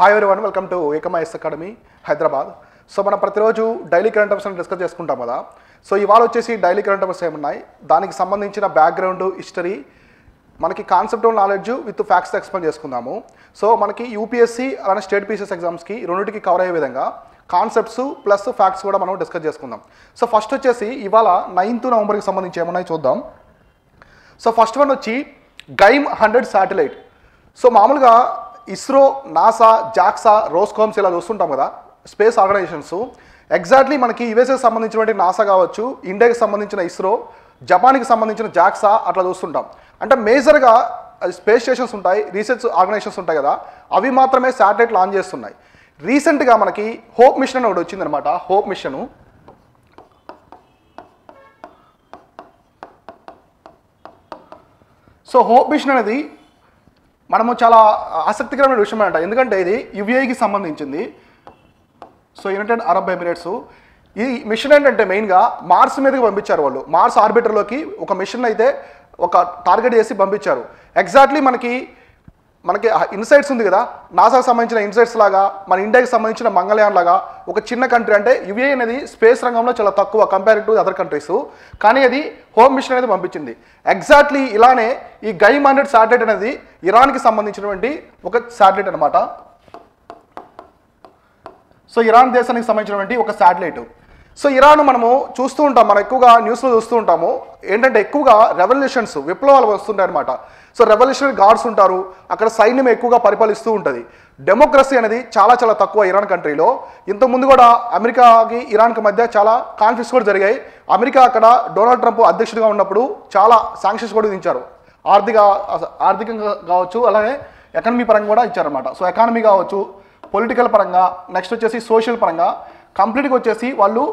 hi everyone welcome to ఏకమైఎస్ academy Hyderabad so మనం ప్రతిరోజు డైలీ కరెంట్ అఫైర్స్ డిస్కస్ చేసుకుంటాం కదా సో ఇవాళ వచ్చేసి డైలీ కరెంట్ అఫైర్స్ ఏమున్నాయి దానికి సంబంధించిన బ్యాక్గ్రౌండ్ హిస్టరీ మనకి conceptual knowledge with facts explain చేసుకుందాము సో మనకి యూపీఎస్సీ అలానే స్టేట్ పీసెస్ ఎగ్జామ్స్కి రెండింటికి కవర్ అయ్యే విధంగా కాన్సెప్ట్స్ ప్లస్ ఫ్యాక్ట్స్ కూడా మనం డిస్కస్ చేసుకుందాం సో ఫస్ట్ వచ్చేసి ఇవాళ నైన్త్ నవంబర్కి సంబంధించి ఏమున్నాయి చూద్దాం సో ఫస్ట్ వన్ వచ్చి గైమ్ హండ్రెడ్ శాటిలైట్ సో మామూలుగా ఇస్రో నాసా జాక్సా రోస్కోమ్స్ ఇలా చూస్తుంటాం కదా స్పేస్ ఆర్గనైజేషన్స్ ఎగ్జాక్ట్లీ మనకి యుఎస్ఏకి సంబంధించినటువంటి నాసా కావచ్చు ఇండియాకి సంబంధించిన ఇస్రో జపాన్కి సంబంధించిన జాక్సా అట్లా చూస్తుంటాం అంటే మేజర్గా స్పేస్ స్టేషన్స్ ఉంటాయి రీసెర్చ్ ఆర్గనైజేషన్స్ ఉంటాయి కదా అవి మాత్రమే శాటిలైట్ లాంచ్ చేస్తున్నాయి రీసెంట్గా మనకి హోప్ మిషన్ అని ఒకటి వచ్చిందనమాట hope mission so hope mission అనేది మనము చాలా ఆసక్తికరమైన విషయం అంట ఎందుకంటే ఇది యువిఐకి సంబంధించింది సో యునైటెడ్ అరబ్ ఎమిరేట్స్ ఈ మిషన్ ఏంటంటే మెయిన్గా మార్స్ మీదకి పంపించారు వాళ్ళు మార్స్ ఆర్బిటర్లోకి ఒక మిషన్ అయితే ఒక టార్గెట్ చేసి పంపించారు ఎగ్జాక్ట్లీ మనకి మనకి ఇన్సైట్స్ ఉంది కదా నాసాకు సంబంధించిన ఇన్సైట్స్ లాగా మన ఇండియాకి సంబంధించిన మంగళయాన్ లాగా ఒక చిన్న కంట్రీ అంటే యుఏ అనేది స్పేస్ రంగంలో చాలా తక్కువ కంపేర్ టు అదర్ కంట్రీస్ కానీ అది హోమ్ మిషన్ అనేది పంపించింది ఎగ్జాక్ట్లీ ఇలానే ఈ గైమ్ హండ్రెడ్ శాటిలైట్ అనేది ఇరాన్కి సంబంధించినటువంటి ఒక శాటిలైట్ అనమాట సో ఇరాన్ దేశానికి సంబంధించినటువంటి ఒక శాటిలైట్ సో ఇరాన్ మనము చూస్తూ ఉంటాం మనం ఎక్కువగా న్యూస్లో చూస్తూ ఉంటాము ఏంటంటే ఎక్కువగా రెవల్యూషన్స్ విప్లవాలు వస్తుంటాయి అనమాట సో రెవల్యూషనరీ గార్డ్స్ ఉంటారు అక్కడ సైన్యం ఎక్కువగా పరిపాలిస్తూ ఉంటుంది డెమోక్రసీ అనేది చాలా చాలా తక్కువ ఇరాన్ కంట్రీలో ఇంతకుముందు కూడా అమెరికాకి ఇరాన్కి మధ్య చాలా కాన్ఫ్లిక్ట్స్ కూడా జరిగాయి అమెరికా అక్కడ డొనాల్డ్ ట్రంప్ అధ్యక్షుడిగా ఉన్నప్పుడు చాలా శాంక్షన్స్ కూడా విధించారు ఆర్థిక ఆర్థికంగా కావచ్చు అలాగే ఎకనమీ పరంగా కూడా ఇచ్చారనమాట సో ఎకానమీ కావచ్చు పొలిటికల్ పరంగా నెక్స్ట్ వచ్చేసి సోషల్ పరంగా కంప్లీట్గా వచ్చేసి వాళ్ళు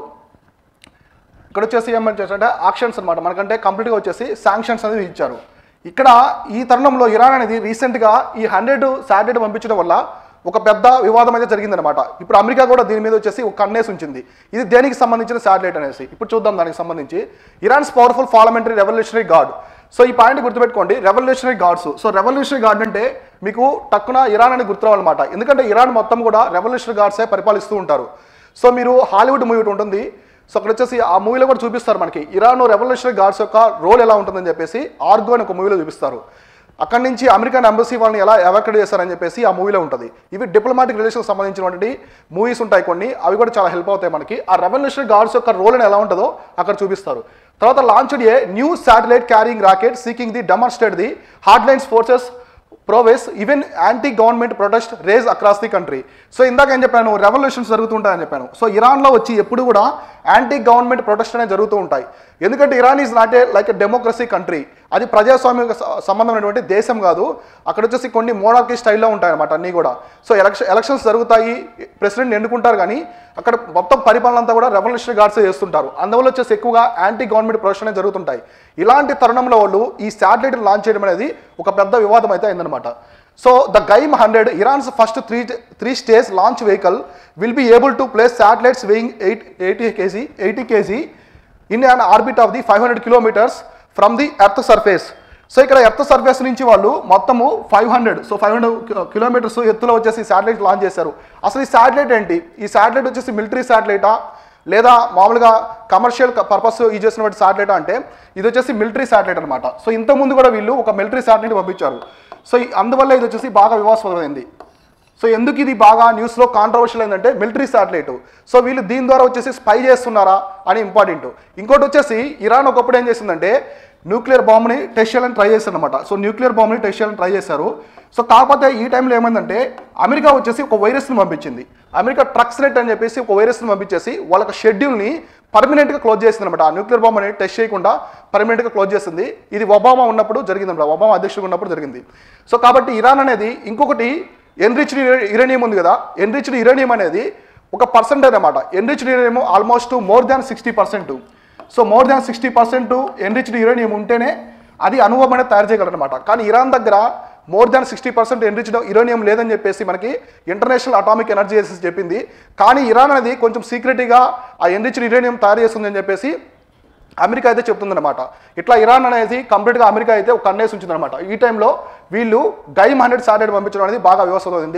ఇక్కడ వచ్చేసి ఏమని చేశారంటే ఆక్షన్స్ అనమాట మనకంటే కంప్లీట్గా వచ్చేసి శాంక్షన్స్ అనేది ఇచ్చారు ఇక్కడ ఈ తరుణంలో ఇరాన్ అనేది రీసెంట్గా ఈ హండ్రెడ్ శాటిలైట్ పంపించడం వల్ల ఒక పెద్ద వివాదం అయితే జరిగిందనమాట ఇప్పుడు అమెరికా కూడా దీని మీద వచ్చేసి ఒక కన్నేసి ఉంచింది ఇది దేనికి సంబంధించిన శాటిలైట్ అనేసి ఇప్పుడు చూద్దాం దానికి సంబంధించి Iran's powerful parliamentary revolutionary guard so ఈ పాయింట్ గుర్తుపెట్టుకోండి revolutionary guards so revolutionary guard అంటే మీకు టక్కున ఇరాన్ అని గుర్తురావాలన్నమాట ఎందుకంటే ఇరాన్ మొత్తం కూడా రెవల్యూషనరీ గార్డ్సే పరిపాలిస్తూ ఉంటారు సో మీరు హాలీవుడ్ మూవీ ఒకటి ఉంటుంది సో అక్కడ వచ్చేసి ఆ మూవీలో కూడా చూపిస్తారు మనకి ఇరాన్ రెవల్యూషనరీ గార్డ్స్ యొక్క రోల్ ఎలా ఉంటుందని చెప్పేసి ఆర్గో అని ఒక మూవీలో చూపిస్తారు అక్కడి నుంచి అమెరికన్ ఎంబసీ వాళ్ళని ఎలా ఎవాక్యుడ్ చేస్తారని చెప్పేసి ఆ మూవీలో ఉంటుంది ఇవి డిప్లొమాటిక్ రిలేషన్ సంబంధించినటువంటి మూవీస్ ఉంటాయి కొన్ని అవి కూడా చాలా హెల్ప్ అవుతాయి మనకి ఆ రెవల్యూషనరీ గార్డ్స్ యొక్క రోల్ అని ఎలా ఉంటుందో అక్కడ చూపిస్తారు తర్వాత launched a new satellite carrying rocket seeking the demonstrate the hardlines forces prowess even anti government protest rage across the country so ఇందాక ఏం చెప్పాను రెవల్యూషన్స్ జరుగుతుంటాయని చెప్పాను సో ఇరాన్లో వచ్చి ఎప్పుడు కూడా యాంటీ గవర్నమెంట్ ప్రొటెస్ట్ అనేవి జరుగుతూ ఉంటాయి ఎందుకంటే Iran is not a like a democracy country అది ప్రజాస్వామ్య సంబంధమైనటువంటి దేశం కాదు అక్కడ వచ్చేసి కొన్ని మోనార్కీ స్టైల్లో ఉంటాయన్నమాట అన్నీ కూడా సో ఎలక్షన్ ఎలక్షన్స్ జరుగుతాయి ప్రెసిడెంట్ ఎన్నుకుంటారు కానీ అక్కడ మొత్తం పరిపాలన అంతా కూడా రెవల్యూషనరీ గార్డ్స్ చేస్తుంటారు అందువల్ల వచ్చేసి ఎక్కువగా యాంటీ గవర్నమెంట్ ప్రొటెస్ట్ అనేవి జరుగుతుంటాయి ఇలాంటి తరుణంలో వాళ్ళు ఈ శాటిలైట్ లాంచ్ చేయడం అనేది ఒక పెద్ద వివాదం అయితే అయిందనమాట so the Qaem hundred Iran's first three three stage launch vehicle will be able to place satellites weighing eight eighty KG eighty KG in an orbit of the five hundred kilometres from the earth surface so ఇక్కడ earth surface నుంచి వాళ్ళు మొత్తము five hundred so five hundred kilometres ఎత్తులో వచ్చేసి satellite launch చేశారు అసలు ఈ satellite ఏంటి ఈ శాటిలైట్ వచ్చేసి మిలిటరీ శాటిలైటా లేదా మామూలుగా కమర్షియల్ పర్పస్ యూజ్ చేసినటువంటి శాటిలైట్ అంటే ఇది వచ్చేసి మిలిటరీ శాటిలైట్ అనమాట సో ఇంతకుముందు కూడా వీళ్ళు ఒక మిలిటరీ శాటిలైట్ పంపించారు సో ఈ- అందువల్ల ఇది వచ్చేసి బాగా వివాదాస్పదమైంది సో ఎందుకు ఇది బాగా న్యూస్లో కాంట్రవర్షియల్ ఏంటంటే మిలిటరీ శాటిలైట్ సో వీళ్ళు దీని ద్వారా వచ్చేసి స్పై చేస్తున్నారా అని ఇంపార్టెంట్ ఇంకోటి వచ్చేసి ఇరాన్ ఒకప్పుడు ఏం చేసిందంటే న్యూక్లియర్ బాంబ్ని టెస్ట్ చేయాలని ట్రై చేశారు అనమాట సో న్యూక్లియర్ బాంబ్ని టెస్ట్ చేయాలని ట్రై చేశారు సో కాకపోతే ఈ టైంలో ఏమైందంటే అమెరికా వచ్చేసి ఒక వైరస్ని పంపించింది అమెరికా ట్రక్స్ నెట్ అని చెప్పేసి ఒక వైరస్ని పంపించేసి వాళ్ళకి షెడ్యూల్ని పర్మనెంట్గా క్లోజ్ చేసింది అనమాట ఆ న్యూక్లియర్ బాంబ్ అనేది టెస్ట్ చేయకుండా పర్మనెంట్గా క్లోజ్ చేసింది ఇది ఒబామా ఉన్నప్పుడు జరిగింది అనమాట ఒబామా అధ్యక్షుడు ఉన్నప్పుడు జరిగింది సో కాబట్టి ఇరాన్ అనేది ఇంకొకటి ఎన్రిచ్డ్ యురేనియం ఉంది కదా ఎన్రిచ్డ్ యురేనియం అనేది ఒక పర్సెంటేజ్ అనమాట enriched uranium almost more than sixty percent so more than sixty percent enriched uranium ఉంటేనే అది అనుభవం అనేది తయారు చేయగలరనమాట కానీ ఇరాన్ దగ్గర more than sixty percent enriched uranium లేదని చెప్పేసి మనకి ఇంటర్నేషనల్ అటామిక్ ఎనర్జీ ఏజెన్సీ చెప్పింది కానీ ఇరాన్ అనేది కొంచెం సీక్రెట్గా ఆ ఎన్రిచ్డ్ యురేనియం తయారు చేస్తుందని చెప్పేసి అమెరికా అయితే చెప్తుందన్నమాట ఇట్లా ఇరాన్ అనేది కంప్లీట్గా అమెరికా అయితే ఒక కన్నేసి ఉంచిందన్నమాట ఈ టైంలో వీళ్ళు గైమ్ హండ్రెడ్ శాటిలైట్ పంపించడం అనేది బాగా వ్యవస్థ ఉంది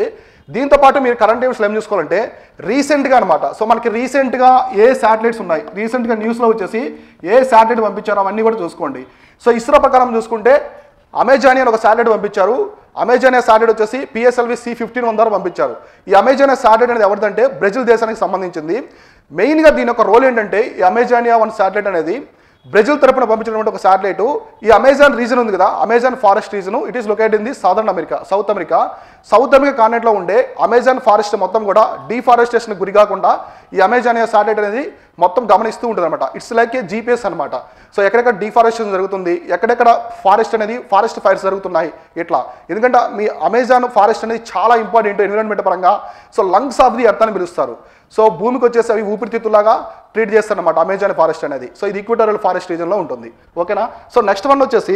దీంతో పాటు మీరు కరెంట్ అఫైర్స్లో ఏం చూసుకోవాలంటే రీసెంట్గా అనమాట సో మనకి రీసెంట్గా ఏ శాటిలైట్స్ ఉన్నాయి రీసెంట్గా న్యూస్లో వచ్చేసి ఏ శాటిలైట్ పంపించారో అవన్నీ కూడా చూసుకోండి సో ఇస్రో ప్రకారం చూసుకుంటే అమెజాన్ అని ఒక శాటిలైట్ పంపించారు అమెజాన్ శాటిలైట్ వచ్చేసి పిఎస్ఎల్వి సి ఫిఫ్టీన్ వన్ ద్వారా పంపించారు ఈ అమెజాన్ శాటిలైట్ అనేది ఎవరిదంటే బ్రెజిల్ దేశానికి సంబంధించింది మెయిన్గా దీని యొక్క రోల్ ఏంటంటే ఈ అమెజానియా వన్ శాటిలైట్ అనేది బ్రెజిల్ తరపున పంపించినటువంటి ఒక శాటిలైట్ ఈ అమెజాన్ రీజన్ ఉంది కదా Amazon forest region it is located in the southern America South America South America కాంటినెంట్లో ఉండే అమెజాన్ ఫారెస్ట్ మొత్తం కూడా డిఫారెస్టేషన్ గురి కాకుండా ఈ అమెజానియా శాటిలైట్ అనేది మొత్తం గమనిస్తూ ఉంటుంది అనమాట ఇట్స్ లైక్ ఏ జీపీఎస్ అనమాట సో ఎక్కడెక్కడ డిఫారెస్టేషన్ జరుగుతుంది ఎక్కడెక్కడ ఫారెస్ట్ అనేది ఫారెస్ట్ ఫైర్స్ జరుగుతున్నాయి ఇట్లా ఎందుకంటే మీ అమెజాన్ ఫారెస్ట్ అనేది చాలా ఇంపార్టెంట్ ఎన్విరాన్మెంట్ పరంగా so lungs of the earth అని పిలుస్తారు సో భూమికి వచ్చేసి అవి ఊపిరితిత్తులాగా ట్రీట్ చేస్తారన్నమాట అమెజాన్ ఫారెస్ట్ అనేది సో ఇది ఈక్వటోరియల్ ఫారెస్ట్ రీజన్లో ఉంటుంది ఓకేనా సో నెక్స్ట్ వన్ వచ్చేసి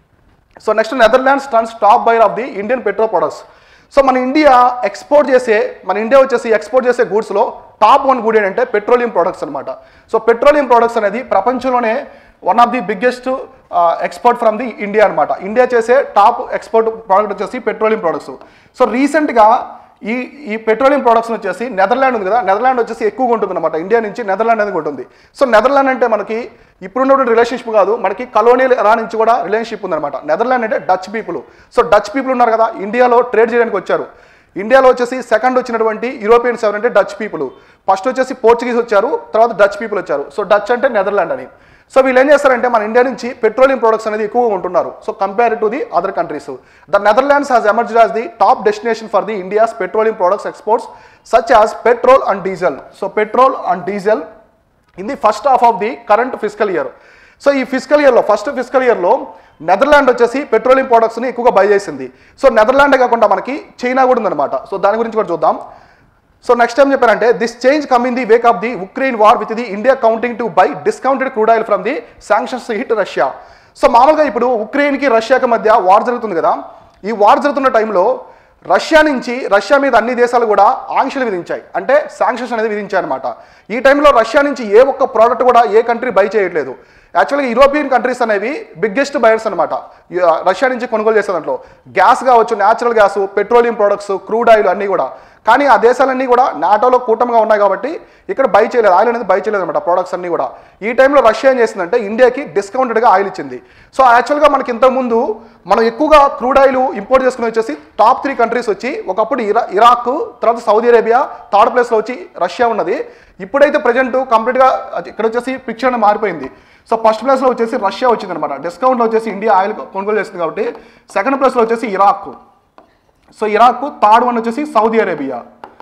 so next Netherlands turns top buyer of the Indian petro products so మన ఇండియా ఎక్స్పోర్ట్ చేసే మన ఇండియా వచ్చేసి ఎక్స్పోర్ట్ చేసే గూడ్స్లో టాప్ వన్ గుడ్ ఏంటంటే పెట్రోలియం ప్రొడక్ట్స్ అనమాట సో పెట్రోలియం ప్రొడక్ట్స్ అనేది ప్రపంచంలోనే one of the biggest export from the India అనమాట ఇండియా చేసే టాప్ ఎక్స్పోర్ట్ ప్రోడక్ట్ వచ్చేసి పెట్రోలియం ప్రొడక్ట్స్ సో రీసెంట్గా ఈ ఈ పెట్రోలియం ప్రొడక్ట్స్ వచ్చేసి నెదర్లాండ్ ఉంది కదా నెదర్లాండ్ వచ్చేసి ఎక్కువగా ఉంటుంది అనమాట ఇండియా నుంచి నెదర్లాండ్ అనేది ఉంటుంది సో నెదర్లాండ్ అంటే మనకి ఇప్పుడున్నటువంటి రిలేషన్షిప్ కాదు మనకి కలోనియల్ ఎరా నుంచి కూడా రిలేషన్షిప్ ఉందన్నమాట నెదర్లాండ్ అంటే Dutch people so Dutch people ఉన్నారు కదా ఇండియాలో ట్రేడ్ చేయడానికి వచ్చారు ఇండియాలో వచ్చేసి సెకండ్ వచ్చినటువంటి యూరోపియన్స్ ఎవరంటే డచ్ పీపుల్ ఫస్ట్ వచ్చేసి పోర్చుగీస్ వచ్చారు తర్వాత డచ్ పీపుల్ వచ్చారు సో డచ్ అంటే నెదర్లాండ్ అని సో వీళ్ళు ఏం చేస్తారంటే మన ఇండియా నుంచి పెట్రోలియం ప్రొడక్ట్స్ అనేది ఎక్కువగా ఉంటున్నారు so compare to the other countries the Netherlands has emerged as the top destination for the India's petroleum products exports such as petrol and diesel so petrol and diesel in the first half of the current physical year so ఈ ఫిజికల్ ఇయర్లో first physical ఇయర్లో Netherland వచ్చేసి పెట్రోలియం ప్రొడక్ట్స్ని ఎక్కువగా buy చేసింది so నెదర్లాండే కాకుండా మనకి చైనా కూడా ఉందన్నమాట సో దాని గురించి కూడా చూద్దాం సో నెక్స్ట్ టైం చెప్పారంటే this change come in the wake of the Ukraine war with the India counting to buy discounted crude oil from the sanctions hit Russia so మామూలుగా ఇప్పుడు ఉక్రెయిన్కి రష్యాకి మధ్య వార్ జరుగుతుంది కదా ఈ వార్ జరుగుతున్న టైంలో రష్యా నుంచి రష్యా మీద అన్ని దేశాలు కూడా ఆంక్షలు విధించాయి అంటే శాంక్షన్స్ అనేది విధించాయి అనమాట ఈ టైంలో రష్యా నుంచి ఏ ఒక్క ప్రోడక్ట్ కూడా ఏ కంట్రీ బై చేయట్లేదు యాక్చువల్గా యూరోపియన్ కంట్రీస్ అనేవి బిగ్గెస్ట్ బయర్స్ అనమాట రష్యా నుంచి కొనుగోలు చేసే దాంట్లో గ్యాస్ కావచ్చు natural gas petroleum products crude oil అన్నీ కూడా కానీ ఆ దేశాలన్నీ కూడా నాటోలో కూటమిగా ఉన్నాయి కాబట్టి ఇక్కడ బై చేయలేదు ఆయిల్ అనేది బై చేయలేదు అనమాట ప్రొడక్ట్స్ అన్నీ కూడా ఈ టైంలో రష్యా ఏం చేసిందంటే ఇండియాకి డిస్కౌంటెడ్గా ఆయిల్ ఇచ్చింది సో యాక్చువల్గా మనకి ఇంతకుముందు మనం ఎక్కువగా క్రూడ్ ఆయిల్ ఇంపోర్ట్ చేసుకుని వచ్చేసి టాప్ త్రీ కంట్రీస్ వచ్చి ఒకప్పుడు ఇరా ఇరాక్ తర్వాత సౌదీ అరేబియా థర్డ్ ప్లేస్లో వచ్చి రష్యా ఉన్నది ఇప్పుడైతే ప్రజెంట్ కంప్లీట్గా ఇక్కడ వచ్చేసి పిక్చర్ అనేది మారిపోయింది సో ఫస్ట్ ప్లేస్లో వచ్చేసి రష్యా వచ్చింది అనమాట డిస్కౌంట్లో వచ్చేసి ఇండియా ఆయిల్ కొనుగోలు చేస్తుంది కాబట్టి సెకండ్ ప్లేస్లో వచ్చేసి Iraq so Iraq third one వచ్చేసి సౌదీ అరేబియా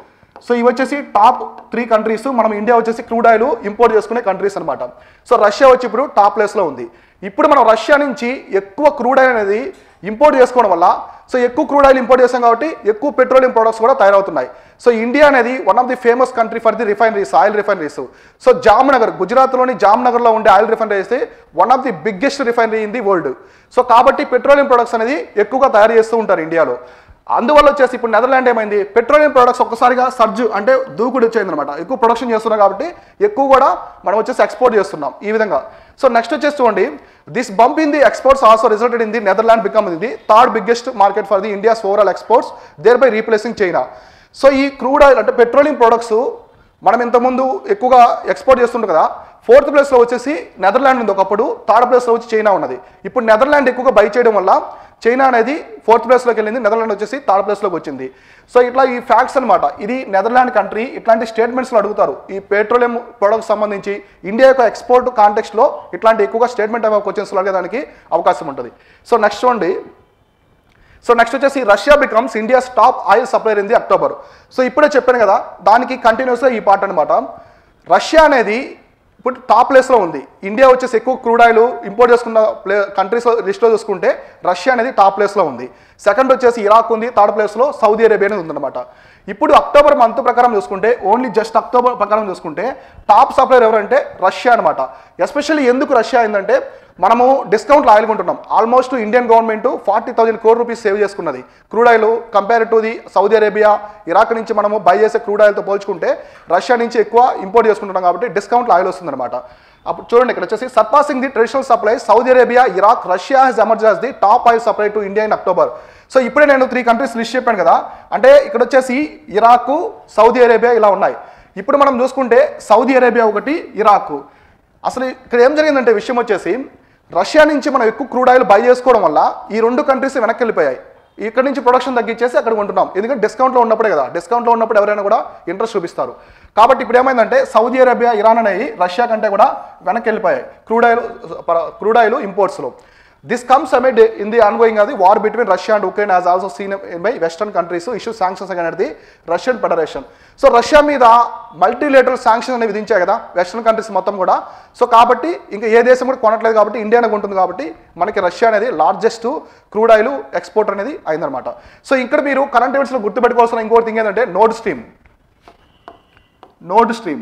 సో ఇవి వచ్చేసి టాప్ త్రీ కంట్రీస్ మనం ఇండియా వచ్చేసి క్రూడ్ ఆయిల్ ఇంపోర్ట్ చేసుకునే కంట్రీస్ అనమాట సో రష్యా వచ్చి ఇప్పుడు టాప్ ప్లేస్లో ఉంది ఇప్పుడు మనం రష్యా నుంచి ఎక్కువ క్రూడ్ ఆయిల్ అనేది ఇంపోర్ట్ చేసుకోవడం వల్ల సో ఎక్కువ క్రూడ్ ఆయిల్ ఇంపోర్ట్ చేస్తాం కాబట్టి ఎక్కువ పెట్రోలియం ప్రొడక్ట్స్ కూడా తయారవుతున్నాయి సో ఇండియా అనేది one of the famous country for the refineries oil refineries so Jamnagar గుజరాత్లోని జామ్నగర్లో ఉండే oil refineries one of the biggest refinery in the world so కాబట్టి పెట్రోలియం ప్రొడక్ట్స్ అనేది ఎక్కువగా తయారు చేస్తూ ఉంటారు ఇండియాలో అందువల్ల వచ్చేసి ఇప్పుడు నెదర్లాండ్ ఏమైంది పెట్రోలియం ప్రొడక్ట్స్ ఒక్కసారిగా సర్జు అంటే దూకుడు వచ్చేది అనమాట ఎక్కువ ప్రొడక్షన్ చేస్తున్నాం కాబట్టి ఎక్కువ కూడా మనం వచ్చేసి ఎక్స్పోర్ట్ చేస్తున్నాం ఈ విధంగా సో నెక్స్ట్ వచ్చేసి చూడండి this bump in the exports also resulted in the Netherland become the third biggest market for the India's overall exports there by replacing China so ఈ క్రూడ్ ఆయిల్ అంటే పెట్రోలియం ప్రొడక్ట్స్ మనం ఇంతకుముందు ఎక్కువగా export చేస్తుంటాం కదా fourth ప్లేస్లో వచ్చేసి Netherland ఉంది ఒకప్పుడు థర్డ్ ప్లేస్లో వచ్చి చైనా ఉన్నది ఇప్పుడు నెదర్లాండ్ ఎక్కువగా బై చేయడం వల్ల చైనా అనేది ఫోర్త్ ప్లేస్లోకి వెళ్ళింది నెదర్లాండ్ వచ్చేసి థర్డ్ ప్లేస్లోకి వచ్చింది సో ఇట్లా ఈ ఫ్యాక్ట్స్ అనమాట ఇది నెదర్లాండ్ కంట్రీ ఇట్లాంటి స్టేట్మెంట్స్లో అడుగుతారు ఈ పెట్రోలియం ప్రొడక్ట్స్ సంబంధించి ఇండియా యొక్క ఎక్స్పోర్ట్ కాంటెక్స్ట్లో ఇట్లాంటి ఎక్కువగా స్టేట్మెంట్ ఆఫ్ క్వశ్చన్స్లో అడగడానికి అవకాశం ఉంటుంది సో నెక్స్ట్ చూడండి సో నెక్స్ట్ వచ్చేసి Russia becomes India's top oil supplier in the October so ఇప్పుడే చెప్పాను కదా దానికి కంటిన్యూస్గా ఈ పార్ట్ అనమాట రష్యా అనేది ఇప్పుడు టాప్ ప్లేస్లో ఉంది ఇండియా వచ్చేసి ఎక్కువ క్రూడ్ ఆయిల్ ఇంపోర్ట్ చేసుకున్న ప్లే కంట్రీస్ లిస్ట్లో చూసుకుంటే రష్యా అనేది టాప్ ప్లేస్లో ఉంది సెకండ్ వచ్చేసి ఇరాక్ ఉంది థర్డ్ ప్లేస్లో సౌదీ అరేబియా అనేది ఉందన్నమాట ఇప్పుడు అక్టోబర్ మంత్ ప్రకారం చూసుకుంటే ఓన్లీ జస్ట్ అక్టోబర్ ప్రకారం చూసుకుంటే టాప్ సప్లైర్ ఎవరంటే రష్యా అనమాట ఎస్పెషల్లీ ఎందుకు రష్యా అయిందంటే మనము డిస్కౌంట్లో ఆయిల్ కొంటున్నాం almost Indian government forty thousand crore rupees save చేసుకున్నది crude oil compare to the Saudi Arabia Iraq నుంచి మనము బై చేసే క్రూడ్ ఆయిల్తో పోల్చుకుంటే రష్యా నుంచి ఎక్కువ ఇంపోర్ట్ చేసుకుంటున్నాం కాబట్టి డిస్కౌంట్లో ఆయిల్ వస్తుందన్నమాట అప్పుడు చూడండి ఇక్కడ వచ్చేసి surpassing the traditional supply Saudi Arabia Iraq Russia has emerge as the top oil supply to India in October so ఇప్పుడే నేను త్రీ కంట్రీస్ లిస్ట్ చెప్పాను కదా అంటే ఇక్కడ వచ్చేసి ఇరాక్ సౌదీ అరేబియా ఇలా ఉన్నాయి ఇప్పుడు మనం చూసుకుంటే సౌదీ అరేబియా ఒకటి ఇరాక్ అసలు ఇక్కడ ఏం జరిగిందంటే విషయం వచ్చేసి రష్యా నుంచి మనం ఎక్కువ క్రూడ్ ఆయిల్ బై చేసుకోవడం వల్ల ఈ రెండు కంట్రీస్ వెనక్కి వెళ్ళిపోయాయి ఇక్కడ నుంచి ప్రొడక్షన్ తగ్గించేసి అక్కడ కొంటున్నాం ఎందుకంటే డిస్కౌంట్లో ఉన్నప్పుడే కదా డిస్కౌంట్లో ఉన్నప్పుడు ఎవరైనా కూడా ఇంట్రెస్ట్ చూపిస్తారు కాబట్టి ఇప్పుడు ఏమైందంటే సౌదీ అరేబియా ఇరాన్ అనేవి రష్యా కంటే కూడా వెనక్కి వెళ్ళిపోయాయి క్రూడ్ ఆయిల్ క్రూడ్ ఆయిల్ ఇంపోర్ట్స్లో this comes amid in the ongoing అది war between Russia and Ukraine has also seen by western countries issue sanctions అనేది the Russian federation so Russia మీద multilateral sanction అనేవి విధించాయి కదా వెస్టర్న్ కంట్రీస్ మొత్తం కూడా so కాబట్టి ఇంకా ఏ దేశం కూడా కొనట్లేదు కాబట్టి ఇండియానే ఉంటుంది కాబట్టి మనకి రష్యా అనేది లార్జెస్ట్ క్రూడ్ ఆయిల్ ఎక్స్పోర్టర్ అనేది అయిందనమాట సో ఇక్కడ మీరు కరెంట్ ఈవెంట్స్లో గుర్తుపెట్టుకోవాల్సిన ఇంకోటి థింగ్ ఏంటంటే Nord stream Nord stream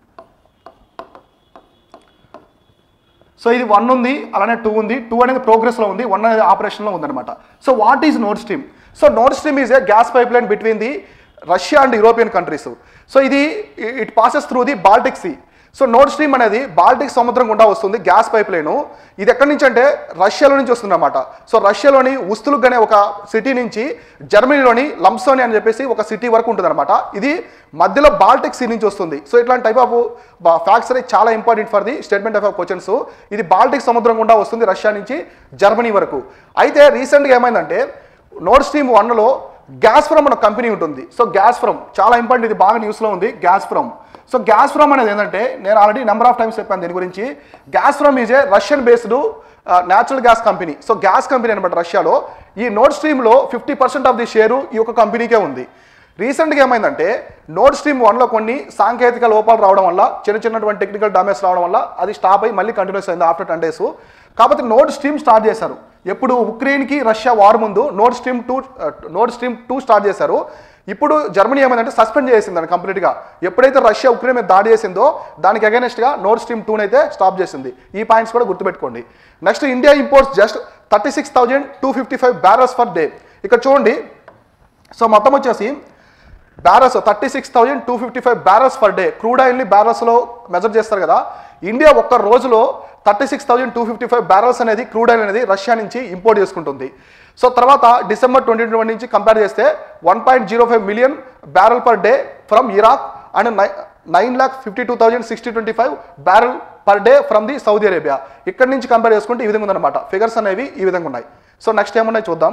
so ఇది వన్ ఉంది అలానే టూ ఉంది టూ అనేది ప్రోగ్రెస్లో ఉంది వన్ అనేది ఆపరేషన్లో ఉందన్నమాట so what is Nord stream so Nord stream is a gas pipe line between the Russia and European countries so ఇది it passes through the Baltic sea so Nord stream అనేది Baltic సముద్రం గుండా వస్తుంది gas pipe line ఇది ఎక్కడి నుంచి అంటే రష్యాలో నుంచి వస్తుంది అనమాట సో రష్యాలోని ఉస్తులుగ్ అనే ఒక సిటీ నుంచి జర్మనీలోని లంప్సోని అని చెప్పేసి ఒక సిటీ వరకు ఉంటుంది అనమాట ఇది మధ్యలో బాల్టిక్ సీ నుంచి వస్తుంది సో ఇట్లాంటి టైప్ ఆఫ్ ఫ్యాక్ట్స్ అనేది చాలా important for the statement of questions ఇది బాల్టిక్ సముద్రం గుండా వస్తుంది రష్యా నుంచి జర్మనీ వరకు అయితే రీసెంట్గా ఏమైందంటే నోడ్ స్ట్రీమ్ వన్లో గ్యాస్ ఫ్రమ్ అనే కంపెనీ ఉంటుంది సో గ్యాస్ ఫ్రమ్ చాలా ఇంపార్టెంట్ ఇది బాగా న్యూస్లో ఉంది Gazprom so Gazprom అనేది ఏంటంటే నేను ఆల్రెడీ నెంబర్ ఆఫ్ టైమ్స్ చెప్పాను దీని గురించి Gazprom is a Russian based natural gas company so gas company అనమాట రష్యాలో ఈ నోడ్ స్ట్రీమ్లో fifty percent of the share ఈ యొక్క కంపెనీకే ఉంది రీసెంట్గా ఏమైందంటే నోడ్ స్ట్రీమ్ వన్లో కొన్ని సాంకేతిక లోపాలు రావడం వల్ల చిన్న చిన్నటువంటి టెక్నికల్ డామేజ్ రావడం వల్ల అది స్టాప్ అయ్యి మళ్ళీ కంటిన్యూస్ అయింది ఆఫ్టర్ టెన్ డేస్ కాబట్టి నోడ్ స్ట్రీమ్ స్టార్ట్ చేశారు ఎప్పుడు ఉక్రెయిన్కి రష్యా వార్ ముందు Nord Stream two Nord Stream two start చేశారు ఇప్పుడు జర్మనీ ఏమైందంటే సస్పెండ్ చేసింది దాన్ని కంప్లీట్గా ఎప్పుడైతే రష్యా ఉక్రెయిన్ మీద దాడి చేసిందో దానికి అగైనెస్ట్గా నోడ్ స్ట్రీమ్ టూని అయితే స్టాప్ చేసింది ఈ పాయింట్స్ కూడా గుర్తుపెట్టుకోండి next India imports just thirty six thousand two fifty five barrels per day ఇక్కడ చూడండి సో మొత్తం వచ్చేసి barrels thirty six thousand two fifty five barrels per day crude ఆయిల్ని బ్యారల్స్లో మెజర్ చేస్తారు కదా ఇండియా ఒక్క రోజులో thirty six thousand two fifty five barrels అనేది క్రూడ్ ఆయిల్ అనేది రష్యా నుంచి ఇంపోర్ట్ చేసుకుంటుంది సో తర్వాత డిసెంబర్ ట్వంటీ ట్వంటీ నుంచి కంపేర్ చేస్తే one point zero five million barrel per day from Iraq and nine lakh fifty two thousand sixty twenty five barrel per day from the Saudi Arabia ఇక్కడ నుంచి compare చేసుకుంటే ఈ విధంగా ఉందన్నమాట figures అనేవి ఈ విధంగా ఉన్నాయి సో నెక్స్ట్ ఏమున్నాయి చూద్దాం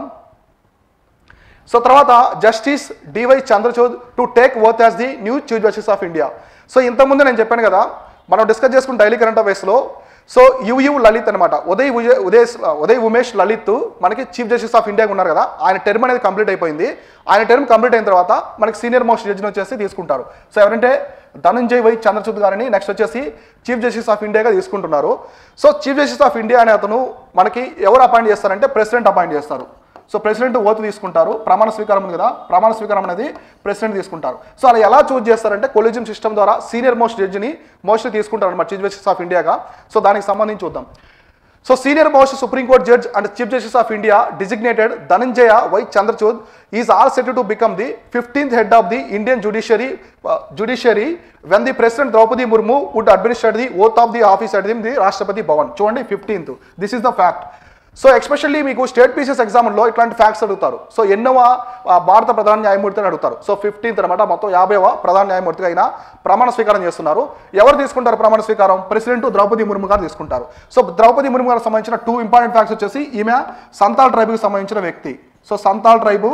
సో తర్వాత Justice DY Chandrachud to take worth as the new chief justice of India so ఇంతకుముందు నేను చెప్పాను కదా మనం డిస్కస్ చేసుకున్న డైలీ కరెంట్ అఫైర్స్లో సో యుయు లలిత్ అనమాట ఉదయ్ ఉజ- ఉదయ్ ఉదయ్ ఉమేష్ లలిత్ మనకి చీఫ్ జస్టిస్ ఆఫ్ ఇండియాగా ఉన్నారు కదా ఆయన టర్మ్ అనేది కంప్లీట్ అయిపోయింది ఆయన టర్మ్ కంప్లీట్ అయిన తర్వాత మనకి సీనియర్ మోస్ట్ జడ్జిని వచ్చేసి తీసుకుంటారు సో ఎవరంటే ధనంజయ్ వై చంద్రచూడ్ గారిని నెక్స్ట్ వచ్చేసి చీఫ్ జస్టిస్ ఆఫ్ ఇండియాగా తీసుకుంటున్నారు so chief justice of India అనే అతను మనకి ఎవరు అపాయింట్ చేస్తారంటే ప్రెసిడెంట్ అపాయింట్ చేస్తారు సో ప్రెసిడెంట్ ఓత్ తీసుకుంటారు ప్రమాణ స్వీకారం ఉంది కదా ప్రమాణ స్వీకారం అనేది ప్రెసిడెంట్ తీసుకుంటారు సో అలా ఎలా చూస్ చేస్తారంటే కొలిజియం సిస్టమ్ ద్వారా సీనియర్ మోస్ట్ జడ్జిని మోస్ట్లీ తీసుకుంటారు అనమాట చీఫ్ జస్టిస్ ఆఫ్ ఇండియాగా సో దానికి సంబంధించి చూద్దాం so senior most supreme court judge and chief justice of India designated Dhananjaya Y Chandrachud is all set to become the fifteenth head of the Indian judiciary judiciary when the president Draupadi Murmu would administer the oath of the office at the Rashtrapati Bhavan చూడండి fifteenth this is the fact so especially మీకు state పీసెస్ ఎగ్జామ్లో ఇట్లాంటి facts అడుగుతారు so ఎన్నవ ఆ, భారత ప్రధాన న్యాయమూర్తి అని అడుగుతారు సో ఫిఫ్టీన్త్ అనమాట మొత్తం యాభైవ ప్రధాన న్యాయమూర్తిగా అయినా ప్రమాణ స్వీకారం చేస్తున్నారు ఎవరు తీసుకుంటారు ప్రమాణ స్వీకారం ప్రెసిడెంట్ ద్రౌపది ముర్ము గారు తీసుకుంటారు సో ద్రౌపది ముర్ము గారికి సంబంధించిన టూ ఇంపార్టెంట్ ఫ్యాక్ట్స్ వచ్చేసి ఈమె సంతాల్ ట్రైబ్కి సంబంధించిన వ్యక్తి సో సంతాల్ ట్రైబు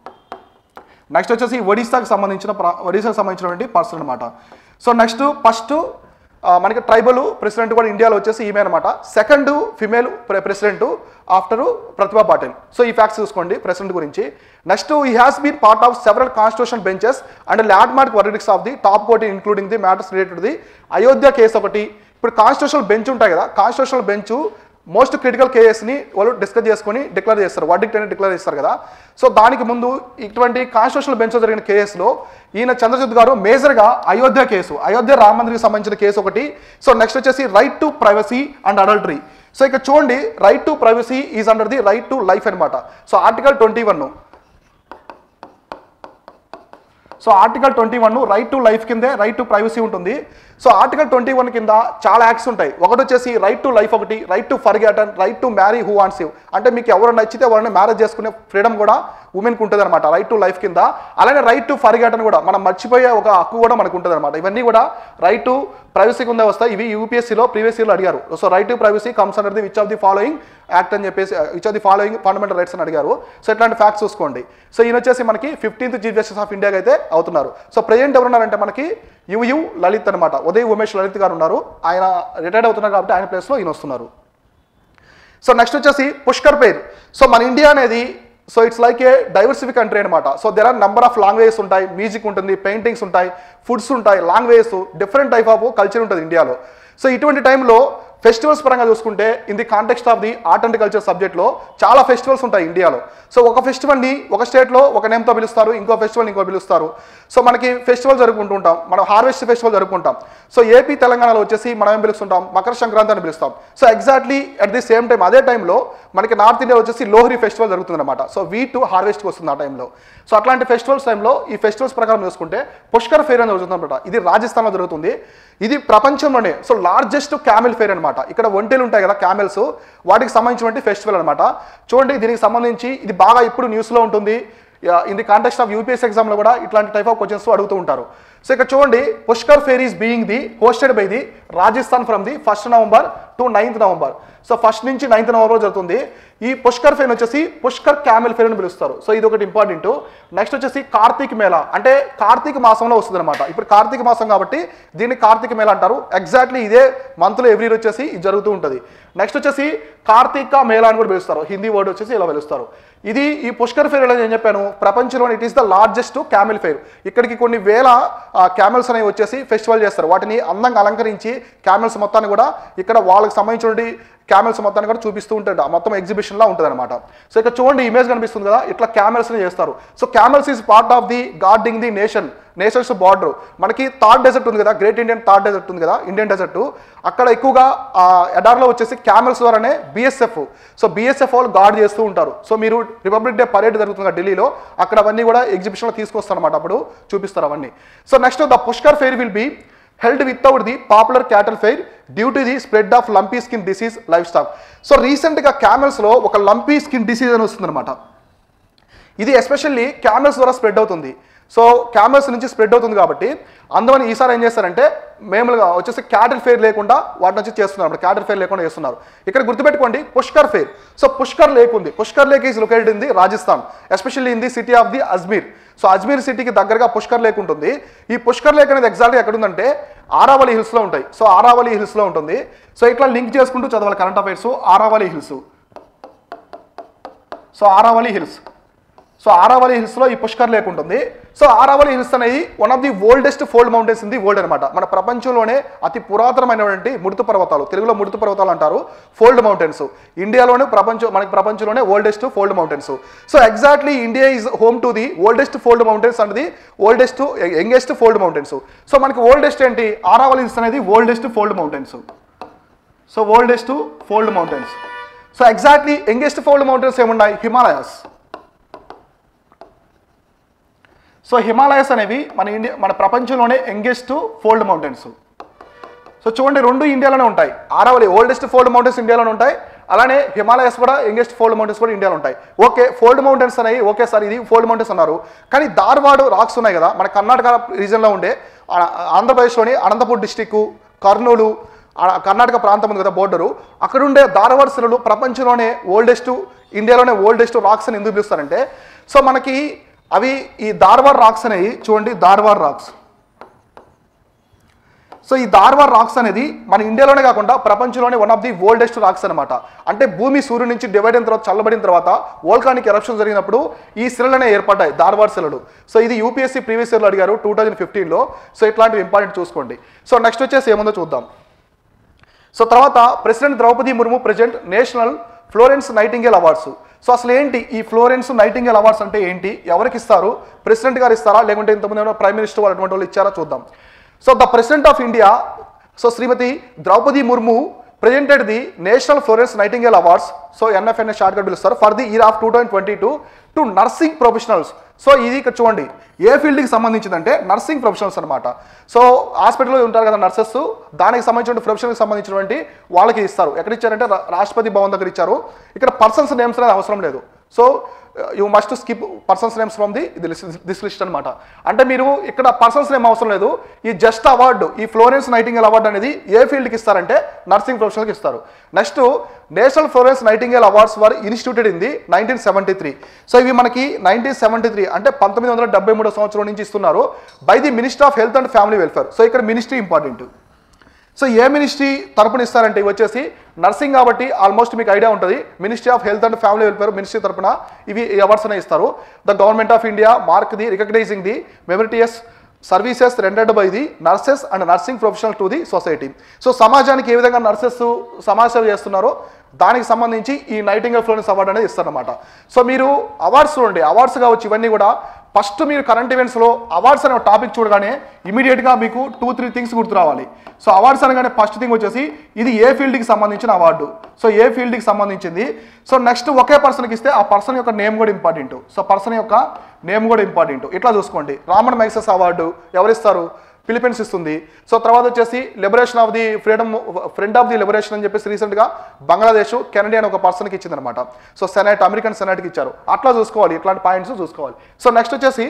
నెక్స్ట్ వచ్చేసి ఒడిశాకి సంబంధించిన ప్ర- ఒడిశాకి సంబంధించినటువంటి పర్సన్ అనమాట సో నెక్స్ట్ ఫస్ట్ మనకి ట్రైబల్ ప్రెసిడెంట్ కూడా ఇండియాలో వచ్చేసి ఈమె అనమాట second female president after Pratibha Patil so ఈ ఫ్యాక్ట్స్ చూసుకోండి ప్రెసిడెంట్ గురించి next he has been part of several constitution benches and landmark verdicts of the top court including the matters related the Ayodhya case ఒకటి ఇప్పుడు కాన్స్టిట్యూషనల్ బెంచ్ ఉంటాయి కదా constitutional bench most critical కేఎస్ని వాళ్ళు discuss చేసుకొని declare చేస్తారు verdict అని declare చేస్తారు కదా సో దానికి ముందు ఇటువంటి కాన్స్టిట్యూషనల్ బెంచ్లో జరిగిన కేసులో ఈయన చంద్రచూడ్ గారు మేజర్గా అయోధ్య కేసు అయోధ్య రామ మందిర్కి సంబంధించిన కేసు ఒకటి సో నెక్స్ట్ వచ్చేసి right to privacy and adultery so ఇక్కడ చూడండి right to privacy is under the right to life అనమాట so article twenty one so article twenty one right to life కిందే రైట్ టు ప్రైవసీ ఉంటుంది so article twenty one కింద చాలా acts ఉంటాయి ఒకటి వచ్చేసి రైట్ టు లైఫ్ ఒకటి right to forgotten right to marry who wants you అంటే మీకు ఎవరు నచ్చితే వాళ్ళని మ్యారేజ్ చేసుకునే ఫ్రీడమ్ కూడా ఉమెన్కి ఉంటుంది అనమాట రైట్ టు లైఫ్ కింద అలానే రైట్ టు ఫర్గెటన్ కూడా మనం మర్చిపోయే ఒక హక్కు కూడా మనకు ఉంటుంది అనమాట ఇవన్నీ కూడా రైట్ టు ప్రైవసీ కింద వస్తాయి ఇవి యూపీఎస్సీలో ప్రీవియస్ ఇయర్లో అడిగారు so right to privacy comes under the which of the following act అని చెప్పేసి which of the following fundamental rights అని అడిగారు సో ఇట్లాంటి ఫ్యాక్ట్స్ చూసుకోండి సో ఈయన వచ్చేసి మనకి ఫిఫ్టీన్త్ చీఫ్ జస్టిస్ ఆఫ్ ఇండియాకి అయితే అవుతున్నారు సో ప్రజెంట్ ఎవరున్నారంటే మనకి యు యు లలిత్ అనమాట ఉదయ్ ఉమేష్ లలిత్ గారు ఉన్నారు ఆయన రిటైర్డ్ అవుతున్నారు కాబట్టి ఆయన ప్లేస్లో ఈయన వస్తున్నారు సో నెక్స్ట్ వచ్చేసి పుష్కర్ పేర్ సో మన ఇండియా అనేది so it's like a diversified country అనమాట so there are number of languages ఉంటాయి మ్యూజిక్ ఉంటుంది పెయింటింగ్స్ ఉంటాయి ఫుడ్స్ ఉంటాయి languages different type of culture ఉంటుంది ఇండియాలో సో ఇటువంటి టైంలో ఫెస్టివల్స్ పరంగా చూసుకుంటే in the context of the art and culture సబ్జెక్ట్లో చాలా ఫెస్టివల్స్ ఉంటాయి ఇండియాలో సో ఒక ఫెస్టివల్ని ఒక స్టేట్లో ఒక నేమ్తో పిలుస్తారు ఇంకో ఫెస్టివల్ ఇంకో పిలుస్తారు సో మనకి ఫెస్టివల్ జరుపుకుంటూ ఉంటాం మనం హార్వెస్ట్ ఫెస్టివల్ జరుపుకుంటాం సో ఏపీ తెలంగాణలో వచ్చేసి మనం ఏం పిలుస్తుంటాం మకర సంక్రాంతి అని పిలుస్తాం so exactly at the same time అదే టైంలో మనకి నార్త్ ఇండియా వచ్చేసి లోహరి ఫెస్టివల్ జరుగుతుంది అనమాట సో వీట్ హార్వెస్ట్కి వస్తుంది ఆ టైంలో సో అట్లాంటి ఫెస్టివల్స్ టైంలో ఈ ఫెస్టివల్స్ ప్రకారం చూసుకుంటే పుష్కర్ ఫేర్ అని జరుగుతుంది అనమాట ఇది రాజస్థాన్లో జరుగుతుంది ఇది ప్రపంచంలోనే సో లార్జెస్ట్ క్యామెల్ ఫేర్ అనమాట ఇక్కడ ఒంటెలు ఉంటాయి కదా క్యామెల్స్ వాటికి సంబంధించినటువంటి ఫెస్టివల్ అనమాట చూడండి దీనికి సంబంధించి ఇది బాగా ఇప్పుడు న్యూస్లో ఉంటుంది in the context of UPS ఎగ్జామ్లో కూడా ఇట్లాంటి టైప్ ఆఫ్ క్వశ్చన్స్ అడుగుతూ ఉంటారు సో ఇక్కడ చూడండి Pushkar fair is being the hosted by the Rajasthan from the first November to ninth November so first నుంచి నైన్త్ నవంబర్ జరుగుతుంది ఈ పుష్కర్ ఫేర్ వచ్చేసి పుష్కర్ క్యామెల్ ఫేర్ అని పిలుస్తారు సో ఇది ఒకటి ఇంపార్టెంట్ నెక్స్ట్ వచ్చేసి కార్తీక్ మేళా అంటే కార్తీక మాసంలో వస్తుంది అనమాట ఇప్పుడు కార్తీక మాసం కాబట్టి దీన్ని కార్తీక మేళ అంటారు ఎగ్జాక్ట్లీ ఇదే మంత్లో ఎవ్రీ ఇయర్ వచ్చేసి ఇది జరుగుతూ ఉంటుంది నెక్స్ట్ వచ్చేసి కార్తీక మేళా అని కూడా పిలుస్తారు హిందీ వర్డ్ వచ్చేసి ఇలా పిలుస్తారు ఇది ఈ పుష్కర్ ఫేర్ అనేది నేను చెప్పాను ప్రపంచంలో it is the largest camel fair ఇక్కడికి కొన్ని వేల క్యామెల్స్ అనేవి వచ్చేసి ఫెస్టివల్ చేస్తారు వాటిని అందంగా అలంకరించి క్యామెల్స్ మొత్తాన్ని కూడా ఇక్కడ వాళ్ళకి సంబంధించిన క్యామెల్స్ మొత్తాన్ని కూడా చూపిస్తూ ఉంటాడు ఆ మొత్తం ఎగ్జిబిషన్ లా ఉంటుంది అనమాట సో ఇక్కడ చూడండి ఇమేజ్ కనిపిస్తుంది కదా ఇట్లా క్యామెల్స్ చేస్తారు so camels is part of the guarding the nation nations border మనకి థర్డ్ డెజర్ట్ ఉంది కదా గ్రేట్ ఇండియన్ థర్డ్ డెజర్ట్ ఉంది కదా ఇండియన్ డెజర్ట్ అక్కడ ఎక్కువగా ఆ ఎడార్లో వచ్చేసి క్యామెల్స్ ద్వారానే బిఎస్ఎఫ్ సో బిఎస్ఎఫ్ వాళ్ళు గార్డ్ చేస్తూ ఉంటారు సో మీరు రిపబ్లిక్ డే పరేడ్ జరుగుతుంది కదా ఢిల్లీలో అక్కడ అవన్నీ కూడా ఎగ్జిబిషన్లో తీసుకొస్తారు అనమాట అప్పుడు చూపిస్తారు అవన్నీ so next the Pushkar fair will be held without the popular cattle fair due to the spread of lumpy skin disease livestock so రీసెంట్గా క్యామెల్స్లో ఒక లంపీ స్కిన్ డిసీజ్ అని వస్తుందన్నమాట ఇది ఎస్పెషల్లీ క్యామెల్స్ ద్వారా స్ప్రెడ్ అవుతుంది సో క్యామెల్స్ నుంచి spread అవుతుంది కాబట్టి అందువల్ల ఈసారి ఏం చేస్తారంటే మేములుగా వచ్చేసి క్యాటిల్ ఫేర్ లేకుండా వాటి నుంచి చేస్తున్నారు క్యాటిల్ ఫేర్ లేకుండా చేస్తున్నారు ఇక్కడ గుర్తుపెట్టుకోండి Pushkar fair so Pushkar lake ఉంది Pushkar lake is located in the Rajasthan especially in the city of the Ajmer so Ajmer సిటీకి దగ్గరగా పుష్కర్ లేక్ ఉంటుంది ఈ పుష్కర్ లేక్ అనేది ఎగ్జాక్ట్గా ఎక్కడ ఉందంటే ఆరావళి హిల్స్లో ఉంటాయి సో ఆరావళి హిల్స్లో ఉంటుంది సో ఇట్లా లింక్ చేసుకుంటూ చదవాలి current affairs Aravalli hills so Aravalli hills so Aravalli హిల్స్లో ఈ పుష్కర్ లేక్ ఉంటుంది సో ఆరావళి హిల్స్ అనేది one of the oldest fold mountains in the world అనమాట మన ప్రపంచంలోనే అతి పురాతనమైనటువంటి ముడుతు పర్వతాలు తెలుగులో ముడుతు పర్వతాలు అంటారు ఫోల్డ్ మౌంటైన్స్ ఇండియాలోనే ప్రపంచం మనకి ప్రపంచంలోనే oldest fold mountains so exactly India is home to the oldest fold mountains and the oldest youngest fold mountains so మనకి ఓల్డెస్ట్ ఏంటి ఆరావళి హిల్స్ అనేది oldest fold mountains so oldest fold mountains so exactly youngest fold mountains ఏమున్నాయి Himalayas so Himalayas అనేవి మన India మన ప్రపంచంలోనే youngest fold mountains so చూడండి రెండు ఇండియాలోనే ఉంటాయి ఆరవలి ఓల్డెస్ట్ ఫోల్డ్ మౌంటైన్స్ ఇండియాలోనే ఉంటాయి అలానే హిమాలయస్ కూడా యంగెస్ట్ ఫోల్డ్ మౌంటైన్స్ కూడా ఇండియాలో ఉంటాయి ఓకే ఫోల్డ్ మౌంటైన్స్ అనేవి ఓకే సార్ ఇది ఫోల్డ్ మౌంటైన్స్ అన్నారు కానీ ధార్వాడ్ రాక్స్ ఉన్నాయి కదా మన కర్ణాటక రీజన్లో ఉండే ఆ- ఆంధ్రప్రదేశ్లోని అనంతపూర్ డిస్టిక్ కర్నూలు ఆ కర్ణాటక ప్రాంతం ఉంది కదా బోర్డరు అక్కడ ఉండే ధారవాడ శిలలు ప్రపంచంలోనే ఓల్డెస్ట్ ఇండియాలోనే ఓల్డెస్ట్ రాక్స్ అని ఎందుకు పిలుస్తారంటే సో మనకి అవి ఈ ధార్వాడ్ రాక్స్ అనేవి చూడండి ధార్వాడ్ రాక్స్ సో ఈ దార్వార్ రాక్స్ అనేది మన ఇండియాలోనే కాకుండా ప్రపంచంలోనే one of the oldest rocks అనమాట అంటే భూమి సూర్యుడి నుంచి డివైడ్ అయిన తర్వాత చల్లబడిన తర్వాత వోల్కానిక్ ఎరప్షన్ జరిగినప్పుడు ఈ శిలలనే ఏర్పడ్డాయి దార్వార్ శిలలు సో ఇది యూపీఎస్సీ ప్రీవియస్ ఇయర్లో అడిగారు టూ థౌజండ్ ఫిఫ్టీన్లో సో ఇట్లాంటివి ఇంపార్టెంట్ చూసుకోండి సో నెక్స్ట్ వచ్చేసి ఏముందో చూద్దాం సో తర్వాత president Draupadi Murmu present national Florence Nightingale awards so అసలు ఏంటి ఈ ఫ్లోరెన్స్ నైటింగేల్ అవార్డ్స్ అంటే ఏంటి ఎవరికి ఇస్తారు ప్రెసిడెంట్ గారు ఇస్తారా లేకుంటే ఇంతకుముందు ఏమైనా ప్రైమ్ మినిస్టర్ వాళ్ళు అటువంటి వాళ్ళు ఇచ్చారా చూద్దాం so the president of India so Shrimati Draupadi Murmu presented the national Florence Nightingale awards so NFNS shortcut పిలుస్తారు for the year of two thousand twenty two to nursing professionals so ఇది ఇక్కడ చూడండి ఏ ఫీల్డ్కి సంబంధించిందంటే నర్సింగ్ ప్రొఫెషనల్స్ అనమాట సో హాస్పిటల్లో ఉంటారు కదా నర్సెస్ దానికి సంబంధించిన ప్రొఫెషన్కి సంబంధించినటువంటి వాళ్ళకి ఇస్తారు ఎక్కడ ఇచ్చారంటే రా- రాష్ట్రపతి భవన్ దగ్గర ఇచ్చారు ఇక్కడ పర్సన్స్ నేమ్స్ అనేది అవసరం లేదు so you must skip persons names from the this list అనమాట అంటే మీరు ఇక్కడ పర్సన్స్ నేమ్ అవసరం లేదు ఈ జస్ట్ అవార్డు ఈ ఫ్లోరెన్స్ నైటింగేల్ అవార్డు అనేది ఏ ఫీల్డ్కి ఇస్తారంటే నర్సింగ్ ప్రొఫెషనల్కి ఇస్తారు next national Florence Nightingale awards were instituted in the nineteen seventy three so ఇవి మనకి నైన్టీన్ సెవెంటీ త్రీ అంటే పంతొమ్మిది వందల డెబ్బై మూడో సంవత్సరం నుంచి ఇస్తున్నారు by the minister of health and family welfare so ఇక్కడ మినిస్ట్రీ ఇంపార్టెంట్ సో ఏ మినిస్ట్రీ తరపున ఇస్తారంటే ఇవి వచ్చేసి నర్సింగ్ కాబట్టి ఆల్మోస్ట్ మీకు ఐడియా ఉంటుంది ministry of health and family welfare ministry తరపున ఇవి అవార్డ్స్ అనేవి ఇస్తారు the government of India mark the recognising the meritorious services rendered by the nurses and nursing professional to the society so సమాజానికి ఏ విధంగా nurses సమాజ సేవ చేస్తున్నారో దానికి సంబంధించి ఈ నైటింగల్ ఫ్లోరెన్స్ అవార్డు అనేది ఇస్తారన్నమాట సో మీరు అవార్డ్స్ చూడండి అవార్డ్స్ కావచ్చు ఇవన్నీ కూడా ఫస్ట్ మీరు కరెంట్ ఈవెంట్స్లో అవార్డ్స్ అనే టాపిక్ చూడగానే ఇమీడియట్గా మీకు టూ త్రీ థింగ్స్ గుర్తు రావాలి సో అవార్డ్స్ అనగానే ఫస్ట్ థింగ్ వచ్చేసి ఇది ఏ ఫీల్డ్కి సంబంధించిన అవార్డు సో ఏ ఫీల్డ్కి సంబంధించింది సో నెక్స్ట్ ఒకే పర్సన్కి ఇస్తే ఆ పర్సన్ యొక్క నేమ్ కూడా ఇంపార్టెంట్ సో పర్సన్ యొక్క నేమ్ కూడా ఇంపార్టెంట్ ఇట్లా చూసుకోండి రామన్ మైసెస్ అవార్డు ఎవరిస్తారు ఫిలిపీన్స్ ఇస్తుంది సో తర్వాత వచ్చేసి liberation of the freedom friend of the liberation అని చెప్పేసి రీసెంట్గా బంగ్లాదేశ్ కెనడీ అని ఒక పర్సన్కి ఇచ్చిందనమాట సో సెనెట్ అమెరికన్ సెనెట్కి ఇచ్చారు అట్లా చూసుకోవాలి ఇట్లాంటి పాయింట్స్ చూసుకోవాలి సో నెక్స్ట్ వచ్చేసి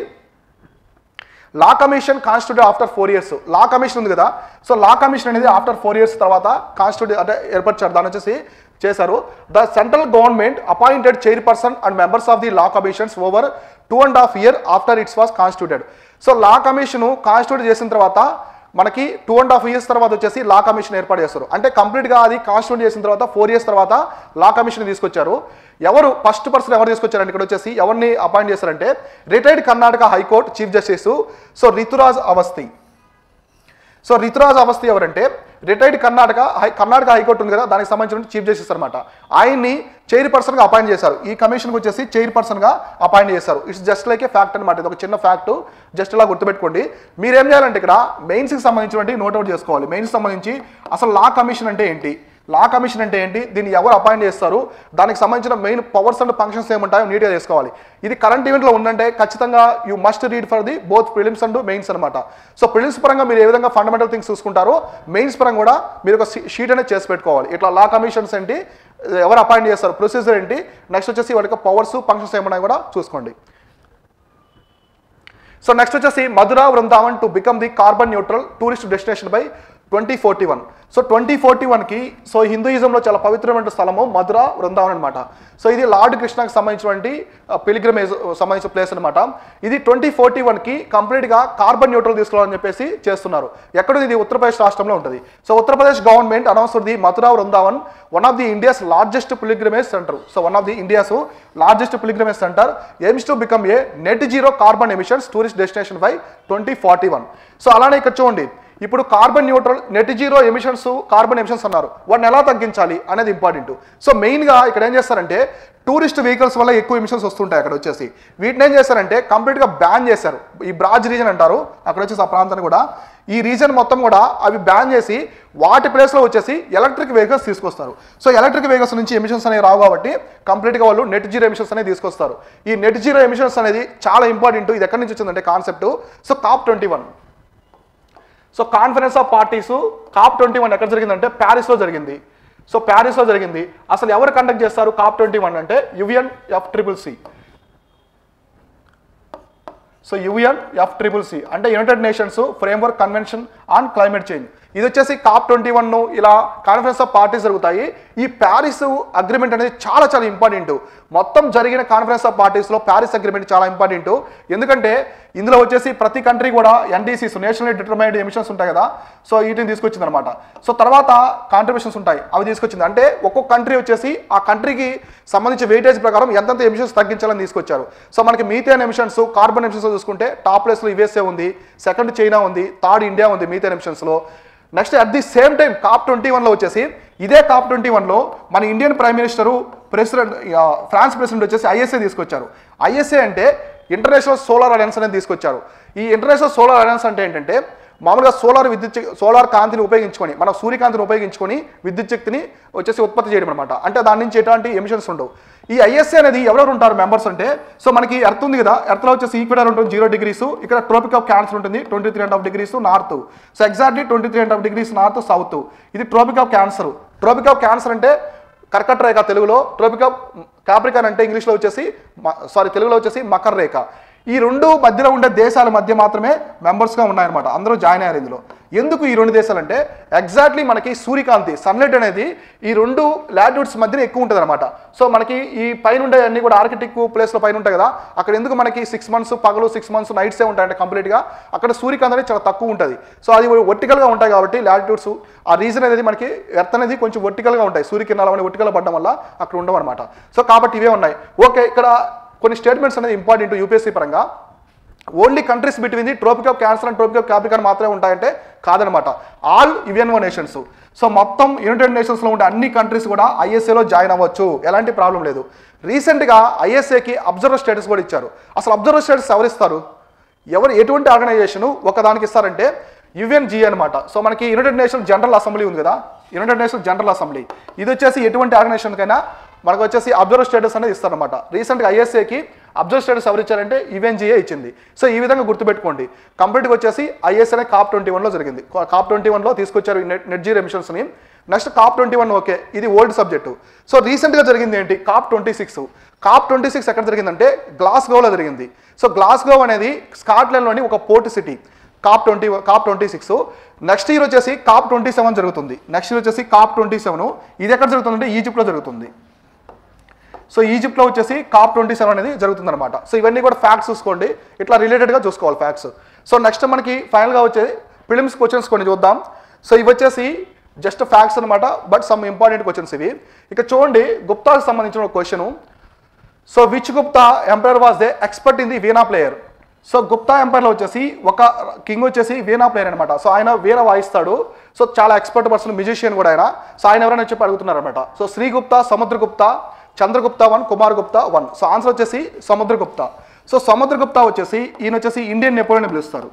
law commission constitute after four years law commission ఉంది కదా సో లా కమిషన్ అనేది ఆఫ్టర్ ఫోర్ ఇయర్స్ తర్వాత కాన్స్టిట్యూట్ అంటే ఏర్పరిచారు దాని వచ్చేసి చేశారు the central government appointed chairperson and members of the law commissions over two and half year after it's was constituted so law commission constitute చేసిన తర్వాత మనకి టూ అండ్ హాఫ్ ఇయర్స్ తర్వాత వచ్చేసి లా కమిషన్ ఏర్పాటు చేస్తారు అంటే కంప్లీట్గా అది కాన్స్టిట్యూట్ చేసిన తర్వాత ఫోర్ ఇయర్స్ తర్వాత లా కమిషన్ తీసుకొచ్చారు ఎవరు ఫస్ట్ పర్సన్ ఎవరు తీసుకొచ్చారంటే ఇక్కడ వచ్చేసి ఎవరిని అపాయింట్ చేశారంటే retired Karnataka high court chief justice so Rituraj Awasthi so Rituraj Awasthi ఎవరంటే retired Karnataka high Karnataka high court ఉంది కదా దానికి సంబంధించిన చీఫ్ జస్టిస్ అనమాట ఆయన్ని చైర్పర్సన్గా అపాయింట్ చేశారు ఈ కమిషన్కి వచ్చేసి చైర్పర్సన్గా అపాయింట్ చేశారు it's just like a fact అనమాట ఇది ఒక చిన్న ఫ్యాక్ట్ జస్ట్ ఇలా గుర్తుపెట్టుకోండి మీరు ఏం చేయాలంటే ఇక్కడ మెయిన్స్కి సంబంధించినటువంటి నోట్అవుట్ చేసుకోవాలి మెయిన్స్ సంబంధించి అసలు లా కమిషన్ అంటే ఏంటి లా కమిషన్ అంటే ఏంటి దీన్ని ఎవరు అపాయింట్ చేస్తారు దానికి సంబంధించిన మెయిన్ పవర్స్ అండ్ ఫంక్షన్స్ ఏముంటాయో నీట్గా చేసుకోవాలి ఇది కరెంట్ ఈవెంట్లో ఉందంటే ఖచ్చితంగా you must read for the both prelims and mains అనమాట సో ప్రిలిమ్స్ పరంగా మీరు ఏ విధంగా ఫండమెంటల్ థింగ్స్ చూసుకుంటారో మెయిన్స్ పరంగా కూడా మీరు ఒక షీట్ అనేది చేసి పెట్టుకోవాలి ఇట్లా లా కమిషన్స్ ఏంటి ఎవరు అపాయింట్ చేస్తారు ప్రొసీజర్ ఏంటి నెక్స్ట్ వచ్చేసి వాటి పవర్స్ ఫంక్షన్స్ ఏమన్నా కూడా చూసుకోండి సో నెక్స్ట్ వచ్చేసి Mathura Vrindavan to become the carbon neutral tourist destination by twenty forty one so twenty forty వన్కి సో హిందూయిజంలో చాలా పవిత్రమైన స్థలము మధుర వృందావన్ అనమాట సో ఇది లార్డ్ కృష్ణకి సంబంధించినటువంటి పిలిగ్రమేజ్ సంబంధించిన ప్లేస్ అనమాట ఇది ట్వంటీ ఫోర్టీ వన్కి కంప్లీట్గా కార్బన్ న్యూట్రల్ తీసుకోవాలని చెప్పేసి చేస్తున్నారు ఎక్కడ ఇది ఉత్తరప్రదేశ్ రాష్ట్రంలో ఉంటుంది so Uttar Pradesh government announce the Mathura Vrindavan one of the India's largest pilgrimage centre so one of the India's largest pilgrimage centre aims to become a net zero carbon emissions tourist destination by twenty forty one so అలానే ఇక్కడ చూడండి ఇప్పుడు carbon neutral net zero emissions carbon emissions అన్నారు వాటిని ఎలా తగ్గించాలి అనేది important so మెయిన్గా ఇక్కడ ఏం చేస్తారంటే టూరిస్ట్ వెహికల్స్ వల్ల ఎక్కువ ఎమిషన్స్ వస్తుంటాయి అక్కడ వచ్చేసి వీటిని ఏం చేస్తారంటే కంప్లీట్గా బ్యాన్ చేశారు ఈ బ్రాజ్ రీజన్ అంటారు అక్కడ వచ్చేసి ఆ ప్రాంతాన్ని కూడా ఈ రీజన్ మొత్తం కూడా అవి బ్యాన్ చేసి వాటి ప్లేస్లో వచ్చేసి ఎలక్ట్రిక్ వెహికల్స్ తీసుకొస్తారు సో ఎలక్ట్రిక్ వెహికల్స్ నుంచి ఎమిషన్స్ అనేవి రావు కాబట్టి కంప్లీట్గా వాళ్ళు నెట్ జీరో ఎమిషన్స్ అనేది తీసుకొస్తారు ఈ నెట్ జీరో ఎమిషన్స్ అనేది చాలా ఇంపార్టెంట్ ఇది ఎక్కడి నుంచి వచ్చిందంటే concept so COP twenty one so conference of parties COP twenty one ఎక్కడ జరిగిందంటే ప్యారిస్లో జరిగింది సో ప్యారిస్లో జరిగింది అసలు ఎవరు కండక్ట్ చేస్తారు కాప్ ట్వంటీ వన్ అంటే UN F triple C so UN F triple C అంటే United Nations framework convention on climate change ఇది వచ్చేసి కాప్ ట్వంటీ వన్ ఇలా కాన్ఫరెన్స్ ఆఫ్ పార్టీస్ జరుగుతాయి ఈ ప్యారిస్ అగ్రిమెంట్ అనేది చాలా చాలా ఇంపార్టెంట్ మొత్తం జరిగిన కాన్ఫరెన్స్ ఆఫ్ పార్టీస్లో ప్యారిస్ అగ్రిమెంట్ చాలా ఇంపార్టెంట్ ఎందుకంటే ఇందులో వచ్చేసి ప్రతి కంట్రీ కూడా ఎన్డీసీస్ నేషనల్ డిటర్మైన్డ్ ఎమిషన్స్ ఉంటాయి కదా సో వీటిని తీసుకొచ్చింది అనమాట సో తర్వాత కాంట్రిబ్యూషన్స్ ఉంటాయి అవి తీసుకొచ్చింది అంటే ఒక్కొక్క కంట్రీ వచ్చేసి ఆ కంట్రీకి సంబంధించి వెయిటేజ్ ప్రకారం ఎంతెంత ఎమిషన్స్ తగ్గించాలని తీసుకొచ్చారు సో మనకి మీథేన్ ఎమిషన్స్ కార్బన్ ఎమిషన్స్ చూసుకుంటే టాప్ ప్లేస్లో యుఎస్ఏ ఉంది సెకండ్ చైనా ఉంది థర్డ్ ఇండియా ఉంది మీథేన్ ఎమిషన్స్లో next at the same time COP twenty వన్లో వచ్చేసి ఇదే కాప్ ట్వంటీ వన్లో మన ఇండియన్ ప్రైమ్ మినిస్టరు ప్రెసిడెంట్ ఆ, ఫ్రాన్స్ ప్రెసిడెంట్ వచ్చేసి ఐఎస్ఏ తీసుకొచ్చారు ఐఎస్ఏ అంటే ఇంటర్నేషనల్ సోలార్ అలయన్స్ అనేది తీసుకొచ్చారు ఈ ఇంటర్నేషనల్ సోలార్ అలయన్స్ అంటే ఏంటంటే మామూలుగా సోలార్ విద్యుత్ శక్- సోలార్ కాంతిని ఉపయోగించుకొని మన సూర్యకాంతిని ఉపయోగించుకొని విద్యుత్ శక్తిని వచ్చేసి ఉత్పత్తి చేయడం అనమాట అంటే దాని నుంచి ఎటువంటి ఎమిషన్స్ ఉండవు ఈ ఐఎస్ఏ అనేది ఎవరెవరు ఉంటారు మెంబర్స్ అంటే సో మనకి ఎర్త్ ఉంది కదా ఎర్త్లో వచ్చేసి ఈక్వెడర్ ఉంటుంది జీరో డిగ్రీస్ ఇక్కడ ట్రోపిక్ ఆఫ్ క్యాన్సర్ ఉంటుంది twenty three and half degrees north so exactly twenty three and half degrees north south ఇది tropic of cancer tropic of cancer అంటే కర్కట రేఖ తెలుగులో ట్రోపిక్ ఆఫ్ కాప్రికాన్ అంటే ఇంగ్లీష్లో వచ్చేసి సారీ తెలుగులో వచ్చేసి మకర రేఖ ఈ రెండు మధ్యలో ఉండే దేశాల మధ్య మాత్రమే మెంబర్స్గా ఉన్నాయన్నమాట అందరూ జాయిన్ అయ్యారు ఇందులో ఎందుకు ఈ రెండు దేశాలు అంటే ఎగ్జాక్ట్లీ మనకి సూర్యకాంతి సన్లైట్ అనేది ఈ రెండు లాట్యూడ్స్ మధ్యన ఎక్కువ ఉంటుంది అనమాట సో మనకి ఈ పైన ఉండే అన్ని కూడా ఆర్కిటిక్ ప్లేస్లో పైన ఉంటాయి కదా అక్కడ ఎందుకు మనకి సిక్స్ మంత్స్ పగలు సిక్స్ మంత్స్ నైట్సే ఉంటాయంటే కంప్లీట్గా అక్కడ సూర్యకాంతి అనేది చాలా తక్కువ ఉంటుంది సో అది వర్టికల్గా ఉంటాయి కాబట్టి లాటిట్యూడ్స్ ఆ రీజన్ అనేది మనకి ఎర్త్ అనేది కొంచెం వర్టికల్గా ఉంటాయి సూర్యకిరణాలు అనేది వర్టికల్ పడడం వల్ల అక్కడ ఉండవు అనమాట సో కాబట్టి ఇవే ఉన్నాయి ఓకే ఇక్కడ కొన్ని స్టేట్మెంట్స్ అనేది ఇంపార్టెంట్ యూపీఎస్సీ పరంగా only countries between the tropic of cancer and tropic of capricorn మాత్రమే ఉంటాయంటే కాదనమాట ఆల్ యుఎన్ఓ నేషన్స్ సో మొత్తం యునైటెడ్ నేషన్స్లో ఉండే అన్ని కంట్రీస్ కూడా ఐఎస్ఏలో జాయిన్ అవ్వచ్చు ఎలాంటి ప్రాబ్లం లేదు రీసెంట్గా ఐఎస్ఏకి అబ్జర్వర్ స్టేటస్ కూడా ఇచ్చారు అసలు అబ్జర్వర్ స్టేటస్ ఎవరిస్తారు ఎవరు ఎటువంటి ఆర్గనైజేషన్ ఒకదానికి ఇస్తారంటే యుఎన్జి అనమాట సో మనకి యునైటెడ్ నేషన్ జనరల్ అసెంబ్లీ ఉంది కదా యునైటెడ్ నేషన్ జనరల్ అసెంబ్లీ ఇది వచ్చేసి ఎటువంటి ఆర్గనైజేషన్కైనా మనకు వచ్చేసి అబ్జర్వర్ స్టేటస్ అనేది ఇస్తారనమాట రీసెంట్గా ఐఎస్ఏకి అబ్జర్వర్ స్టేటస్ ఎవరు ఇచ్చారంటే యుఎన్జిఏ ఇచ్చింది సో ఈ విధంగా గుర్తుపెట్టుకోండి కంప్లీట్గా వచ్చేసి ఐఎస్ఏ కాప్ ట్వంటీ వన్లో జరిగింది కాప్ ట్వంటీ వన్లో తీసుకొచ్చారు నెట్ నెట్ జీరో ఎమిషన్స్ని next COP twenty one okay ఇది ఓల్డ్ సబ్జెక్టు సో రీసెంట్గా జరిగింది ఏంటి COP twenty six COP twenty six ఎక్కడ జరిగిందంటే గ్లాస్గోలో జరిగింది సో గ్లాస్గో అనేది స్కాట్లాండ్లోని ఒక port city COP twenty COP twenty six next year వచ్చేసి కాప్ ట్వంటీ సెవెన్ జరుగుతుంది నెక్స్ట్ ఇయర్ వచ్చేసి కాప్ ట్వంటీ సెవెన్ ఇది ఎక్కడ జరుగుతుందంటే ఈజిప్ట్లో జరుగుతుంది సో ఈజిప్ట్లో వచ్చేసి కాప్ ట్వంటీ సెవెన్ అనేది జరుగుతుందన్నమాట సో ఇవన్నీ కూడా ఫ్యాక్ట్స్ చూసుకోండి ఇట్లా రిలేటెడ్గా చూసుకోవాలి ఫ్యాక్ట్స్ సో నెక్స్ట్ మనకి ఫైనల్గా వచ్చే ప్రిలిమ్స్ క్వశ్చన్స్ కొన్ని చూద్దాం సో ఇవి వచ్చేసి జస్ట్ ఫ్యాక్ట్స్ అనమాట బట్ సమ్ ఇంపార్టెంట్ క్వశ్చన్స్ ఇవి ఇక చూడండి గుప్తాకి సంబంధించిన ఒక question so which Gupta empire was they expert in the veena player so Gupta ఎంపైర్లో వచ్చేసి ఒక కింగ్ వచ్చేసి వీణా ప్లేయర్ అనమాట సో ఆయన వీణ వాయిస్తాడు సో చాలా ఎక్స్పర్ట్ పర్సన్ మ్యూజిషియన్ కూడా ఆయన సో ఆయన ఎవరైనా చెప్పి అడుగుతున్నారు అనమాట so Sri Gupta Samudragupta Chandragupta one Kumar Gupta one so answer వచ్చేసి సముద్రగుప్తా సో సముద్రగుప్తా వచ్చేసి ఈయన వచ్చేసి ఇండియన్ నెపోలియన్ పిలుస్తారు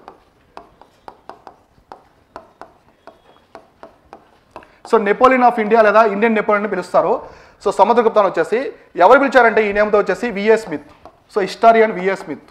సో నెపోలియన్ ఆఫ్ ఇండియా లేదా ఇండియన్ నెపోలియన్ అని పిలుస్తారు సో సముద్రగుప్తాను వచ్చేసి ఎవరు పిలిచారంటే ఈ నేమ్తో వచ్చేసి V A Smith so historian V A Smith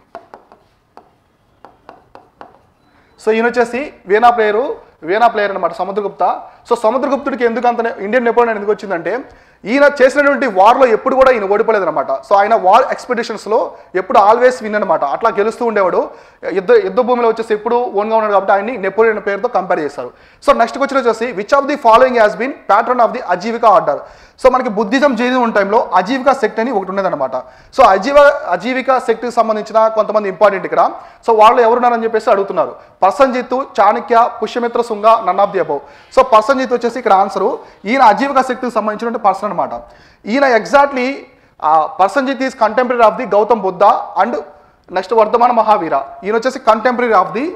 so ఈయన వచ్చేసి వీణా ప్లేయరు వీణా ప్లేయర్ అనమాట సముద్రగుప్త సో సముద్రగుప్తుడికి ఎందుకు అంత ఇండియన్ నెపోలియన్ ఎందుకు వచ్చిందంటే ఈయన చేసినటువంటి వార్లో ఎప్పుడు కూడా ఈయన ఓడిపోలేదు అనమాట సో ఆయన వార్ ఎక్స్పెడిషన్స్లో ఎప్పుడు ఆల్వేస్ విన్ అనమాట అట్లా గెలుస్తూ ఉండేవాడు యుద్ధ యుద్ధ భూమిలో వచ్చేసి ఎప్పుడు ఓన్గా ఉన్నాడు కాబట్టి ఆయన్ని నెపోలియన్ పేరుతో కంపేర్ చేస్తారు సో నెక్స్ట్ క్వశ్చన్ వచ్చేసి which of the following has been pattern of the Ajivika order so మనకి బుద్ధిజం జైనిజం టైంలో అజీవికా సెక్ట్ అని ఒకటి ఉండేదన్నమాట సో అజీవ అజీవికా సెక్ట్కి సంబంధించిన కొంతమంది ఇంపార్టెంట్ ఇక్కడ సో వాళ్ళు ఎవరున్నారని చెప్పేసి అడుగుతున్నారు Prasenjit Chanakya Pushyamitra Shunga none of the above so Prasenjit వచ్చేసి ఇక్కడ ఆన్సరు ఈయన అజీవికా శక్తికి సంబంధించిన పర్సన్ అనమాట ఈయన exactly Prasenjit is contemporary of the Gautam Buddha and next Vardhamana Mahavira ఈయన వచ్చేసి contemporary of the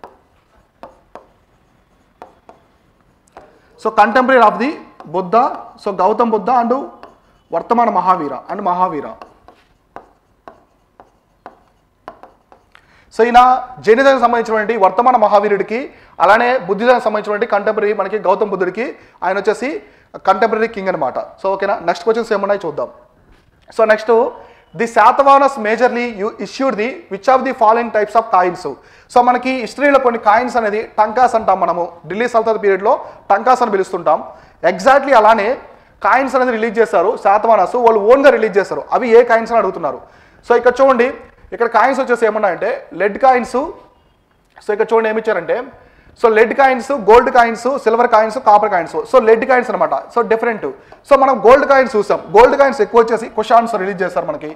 so contemporary of the Buddha so Gautam Buddha and Vardhamana Mahavira and Mahavir so ఈయన జైనిజానికి సంబంధించినటువంటి వర్తమాన మహావీరుడికి అలానే బుద్ధిజానికి సంబంధించినటువంటి కంటెంపరీ మనకి గౌతమ్ బుద్ధుడికి ఆయన వచ్చేసి కంటెంపరీ కింగ్ అనమాట సో ఓకేనా నెక్స్ట్ క్వశ్చన్స్ ఏమున్నాయి చూద్దాం so next the Satavahanas majorly you issued the which of the following types of coins so మనకి హిస్టరీలో కొన్ని కాయిన్స్ అనేది టంకాస్ అంటాం మనము ఢిల్లీ సల్తనత్ పీరియడ్లో టంకాస్ అని పిలుస్తుంటాం ఎగ్జాక్ట్లీ అలానే కాయిన్స్ అనేది రిలీజ్ చేశారు శాతవానస్ వాళ్ళు ఓన్గా రిలీజ్ చేస్తారు అవి ఏ కాయిన్స్ అని అడుగుతున్నారు సో ఇక్కడ చూడండి ఇక్కడ కాయిన్స్ వచ్చేసి ఏమన్నాయంటే లెడ్ కాయిన్స్ సో ఇక్కడ చూడండి ఏమి ఇచ్చారంటే so lead coins gold coins silver coins copper coins so lead coins అనమాట సో డిఫరెంట్ సో మనం గోల్డ్ కాయిన్స్ చూసాం గోల్డ్ కాయిన్స్ ఎక్కువ వచ్చేసి కుషాన్స్ రిలీజ్ చేస్తారు మనకి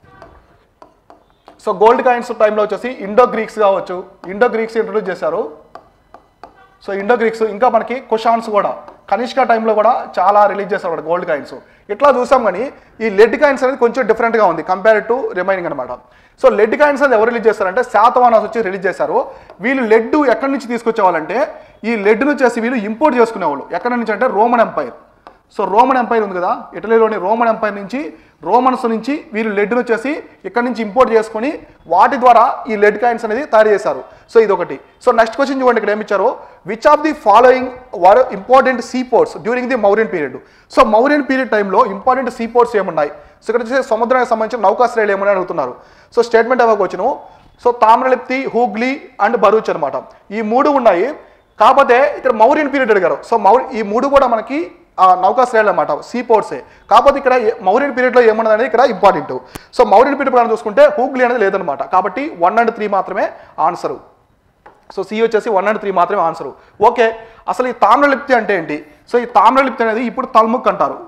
సో గోల్డ్ కాయిన్స్ టైంలో వచ్చేసి ఇండో గ్రీక్స్ కావచ్చు ఇండో గ్రీక్స్ ఇంట్రొడ్యూస్ చేశారు సో ఇండో గ్రీక్స్ ఇంకా మనకి కుషాన్స్ కూడా కనిష్క టైంలో కూడా చాలా రిలీజ్ చేస్తారు గోల్డ్ కాయిన్స్ ఇట్లా చూసాం కానీ ఈ లెడ్ కాయిన్స్ అనేది కొంచెం డిఫరెంట్గా ఉంది కంపేర్ టు రిమైనింగ్ అనమాట సో లెడ్ కాయిన్స్ అనేది ఎవరు రిలీజ్ చేస్తారంటే శాతవానాస్ వచ్చి రిలీజ్ చేశారు వీళ్ళు లెడ్ ఎక్కడి నుంచి తీసుకొచ్చేవాళ్ళంటే ఈ లెడ్ వచ్చేసి వీళ్ళు ఇంపోర్ట్ చేసుకునేవాళ్ళు ఎక్కడి నుంచి అంటే Roman empire so Roman empire ఉంది కదా ఇటలీలోని రోమన్ ఎంపైర్ నుంచి రోమన్స్ నుంచి వీళ్ళు లెడ్ను వచ్చేసి ఇక్కడ నుంచి ఇంపోర్ట్ చేసుకొని వాటి ద్వారా ఈ లెడ్ కాయిన్స్ అనేది తయారు చేశారు సో ఇది ఒకటి సో నెక్స్ట్ క్వశ్చన్ చూడండి ఇక్కడ ఏమి ఇచ్చారు which of the following were important sea ports during the Mauryan period so Mauryan period టైంలో ఇంపార్టెంట్ సీ పోర్ట్స్ ఏమున్నాయి సో ఇక్కడ వచ్చేసి సముద్రానికి సంబంధించిన నౌకాశ్రయాలు ఏమని అడుగుతున్నారు సో స్టేట్మెంట్ అవ్వకొచ్చును సో తామ్రలిప్తి హూగ్లీ అండ్ బరూచ్ అనమాట ఈ మూడు ఉన్నాయి కాకపోతే ఇక్కడ మౌరియన్ పీరియడ్ అడిగారు సో మౌర్ ఈ మూడు కూడా మనకి ఆ నౌకాశ్రయాలు అనమాట సీ పోర్ట్సే కాకపోతే ఇక్కడ ఏ- మౌరియన్ పీరియడ్లో ఏమన్నది అనేది ఇక్కడ ఇంపార్టెంట్ సో మౌరియన్ పీరియడ్ ప్రకారం చూసుకుంటే హూగ్లీ అనేది లేదనమాట కాబట్టి వన్ అండ్ త్రీ మాత్రమే ఆన్సరు సో సి వచ్చేసి వన్ అండ్ త్రీ మాత్రమే ఆన్సరు ఓకే అసలు ఈ తామ్రలిప్తి అంటే ఏంటి సో ఈ తామ్రలిప్తి అనేది ఇప్పుడు తల్ముక్ అంటారు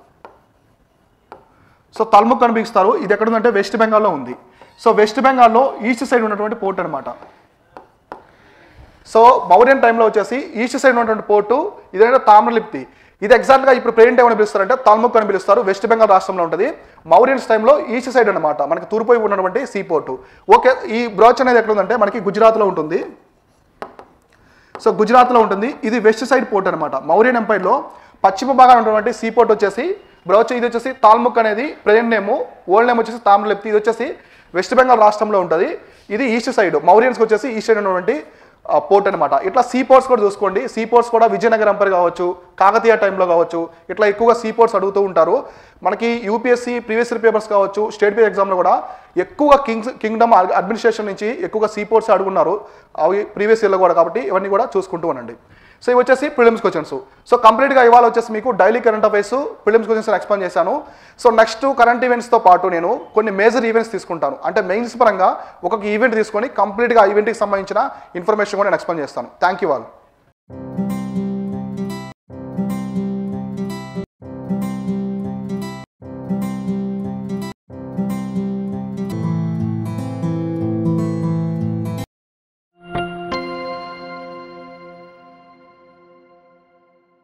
సో తల్ముక్ కనిపిస్తారు ఇది ఎక్కడ ఉందంటే వెస్ట్ బెంగాల్లో ఉంది సో వెస్ట్ బెంగాల్లో ఈస్ట్ సైడ్ ఉన్నటువంటి పోర్ట్ అనమాట సో మౌర్యన్ టైంలో వచ్చేసి ఈస్ట్ సైడ్ ఉన్నటువంటి పోర్టు ఇదేంటే తామ్రలిప్తి ఇది ఎగ్జాక్ట్గా ఇప్పుడు ప్రెజెంట్ ఏమని పిలుస్తారంటే తల్ముక్ అని పిలుస్తారు వెస్ట్ బెంగాల్ రాష్ట్రంలో ఉంటుంది మౌరియన్స్ టైంలో ఈస్ట్ సైడ్ అనమాట మనకి తూర్పు వైపు ఉన్నటువంటి సీ పోర్టు ఓకే ఈ బ్రోచ్ అనేది ఎక్కడ ఉందంటే మనకి గుజరాత్లో ఉంటుంది సో గుజరాత్లో ఉంటుంది ఇది వెస్ట్ సైడ్ పోర్ట్ అనమాట మౌర్యన్ ఎంపైర్లో పశ్చిమ భాగాన ఉన్నటువంటి సీ పోర్ట్ వచ్చేసి బ్రోచ్ ఇది వచ్చేసి తాల్ముక్ అనేది ప్రజెంట్ నేమ్ ఓల్డ్ నేమ్ వచ్చేసి తామ్రలిప్తి ఇది వచ్చేసి వెస్ట్ బెంగాల్ రాష్ట్రంలో ఉంటుంది ఇది ఈస్ట్ సైడ్ మౌరియన్స్కి వచ్చేసి ఈస్ట్ సైడ్ ఉన్నటువంటి పోర్ట్ అనమాట ఇట్లా సీ పోర్ట్స్ కూడా చూసుకోండి సీ పోర్ట్స్ కూడా విజయనగరం ఎంపైర్ కావచ్చు కాకతీయ టైంలో కావచ్చు ఇట్లా ఎక్కువగా సీ పోర్ట్స్ అడుగుతూ ఉంటారు మనకి యూపీఎస్సీ ప్రీవియస్ ఇయర్ పేపర్స్ కావచ్చు స్టేట్ పే ఎగ్జామ్లో కూడా ఎక్కువగా కింగ్స్ కింగ్డమ్ అడ్మినిస్ట్రేషన్ నుంచి ఎక్కువగా సీ పోర్ట్స్ అడుగున్నారు అవి ప్రీవియస్ ఇయర్లో కూడా కాబట్టి ఇవన్నీ కూడా చూసుకుంటూ ఉండండి సో ఇవి వచ్చేసి ప్రిలిమ్స్ క్వశ్చన్స్ సో కంప్లీట్గా ఇవాళ వచ్చేసి మీకు daily current affairs prelims questions explain చేశాను సో నెక్స్ట్ కరెంట్ ఈవెంట్స్తో పాటు నేను కొన్ని మేజర్ ఈవెంట్స్ తీసుకుంటాను అంటే మెయిన్స్ పరంగా ఒక్కొక్క ఈవెంట్ తీసుకొని కంప్లీట్గా ఆ ఈవెంట్కి సంబంధించిన ఇన్ఫర్మేషన్ కూడా నేను ఎక్స్ప్లెయిన్ చేస్తాను థ్యాంక్ యూ ఆల్